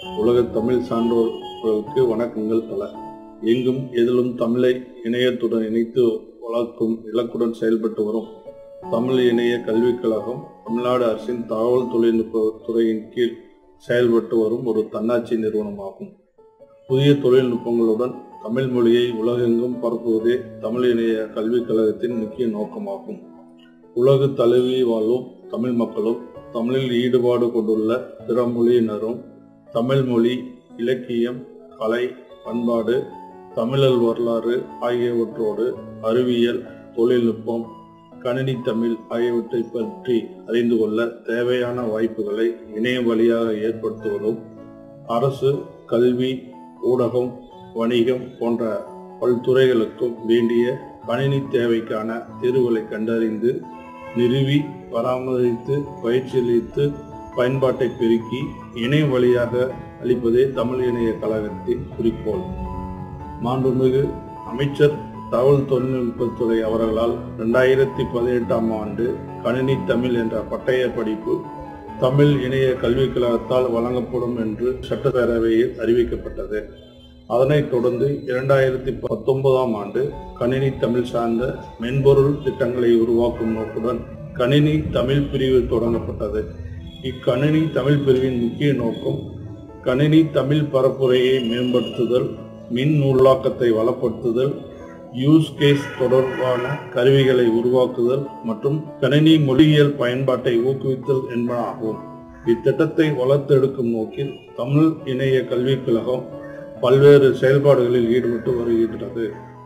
உலக தமிழ் சான்றோர்களுக்கு வணக்கங்கள் பல எங்கும் எதிலும் தமிழை இணையத்துடன் இணைத்து வளர்க்கும் இலக்குடன் செயல்பட்டு வரும் தமிழ் இணைய கல்விக் கழகம் தமிழ்நாடு அரசின் தகவல் தொழில்நுட்ப துறையின் கீழ் செயல்பட்டு வரும் ஒரு தன்னாட்சி நிறுவனமாகும் புதிய தொழில்நுட்பங்களுடன் தமிழ் மொழியை உலகெங்கும் பரப்புவதே தமிழ் இணைய கல்விக் கழகத்தின் முக்கிய நோக்கமாகும் உலகு தழுவி வாழும் தமிழ் மக்களும் தமிழில் ஈடுபாடு கொண்டுள்ள பிற மொழியினரும் தமிழ் மொழி இலக்கியம் கலை பண்பாடு தமிழர் வரலாறு ஆகியவற்றோடு அறிவியல் தொழில்நுட்பம் கணினி தமிழ் ஆகியவற்றை பற்றி அறிந்து கொள்ள தேவையான வாய்ப்புகளை இணையம் வழியாக ஏற்படுத்துவதும் அரசு கல்வி ஊடகம் வணிகம் போன்ற பல்துறைகளுக்கும் வேண்டிய கணினி தேவைக்கான தீர்வுகளை கண்டறிந்து நிறுவி பராமரித்து பயிற்சியளித்து பயன்பாட்டை பெருக்கி இணையம் வழியாக அளிப்பதே தமிழ் இணைய கழகத்தின் குறிக்கோள் மாண்புமிகு அமைச்சர் தகவல் தொழில்நுட்பத்துறை அவர்களால் இரண்டாயிரத்தி பதினெட்டாம் ஆண்டு கணினி தமிழ் என்ற பட்டய படிப்பு தமிழ் இணைய கல்விக் கழகத்தால் வழங்கப்படும் என்று சட்டப்பேரவையில் அறிவிக்கப்பட்டது அதனைத் தொடர்ந்து இரண்டாயிரத்தி பத்தொன்பதாம் ஆண்டு கணினி தமிழ் சார்ந்த மென்பொருள் திட்டங்களை உருவாக்கும் நோக்குடன் கணினி தமிழ் பிரிவு தொடங்கப்பட்டது இக்கணினி தமிழ் பிரிவின் முக்கிய நோக்கம் கணினி தமிழ் பரப்புரையை மேம்படுத்துதல் மின் நூலாக்கத்தை வளப்படுத்துதல் யூஸ் கேஸ் தொடர்பான கருவிகளை உருவாக்குதல் மற்றும் கணினி மொழியியல் பயன்பாட்டை ஊக்குவித்தல் என்பனாகும் இத்திட்டத்தை வளர்த்தெடுக்கும் நோக்கில் தமிழ் இணைய கல்விக் கழகம் பல்வேறு செயல்பாடுகளில் ஈடுபட்டு வருகின்றது